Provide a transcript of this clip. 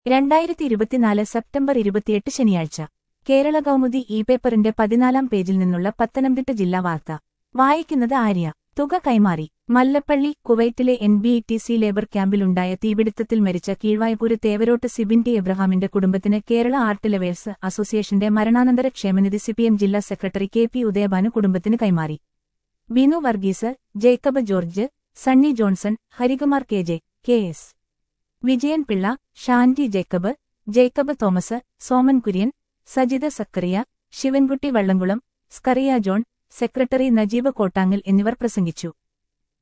രണ്ടായിരത്തി ഇരുപത്തിനാല് സെപ്റ്റംബർ ഇരുപത്തിയെട്ട് ശനിയാഴ്ച കേരള കൗമുദി ഇ പേപ്പറിന്റെ പതിനാലാം പേജിൽ നിന്നുള്ള പത്തനംതിട്ട ജില്ലാ വാർത്ത വായിക്കുന്നത് ആര്യ തുക കൈമാറി മല്ലപ്പള്ളി കുവൈറ്റിലെ N B T C labour ക്യാമ്പിലുണ്ടായ തീപിടുത്തത്തിൽ മരിച്ച കീഴ്വായ്പൂര് തേവരോട്ട് സിബിൻ ടി എബ്രഹാമിന്റെ കുടുംബത്തിന് കേരള ആർട്ട് ലവേഴ്സ് അസോസിയേഷന്റെ മരണാനന്തര ക്ഷേമനിധി സിപിഎം ജില്ലാ സെക്രട്ടറി കെ പി ഉദയഭാനു കുടുംബത്തിന് കൈമാറി Binu Varghese Jacob George Sunny Johnson Harikumar K J K S Vijayan Pillai Shanji Jacob Jacob Thomas Soman Kurian Sajitha Zacharia Sivankutty Vallamkulam Skaria John secretary Najeeb Kottangal എന്നിവർ പ്രസംഗിച്ചു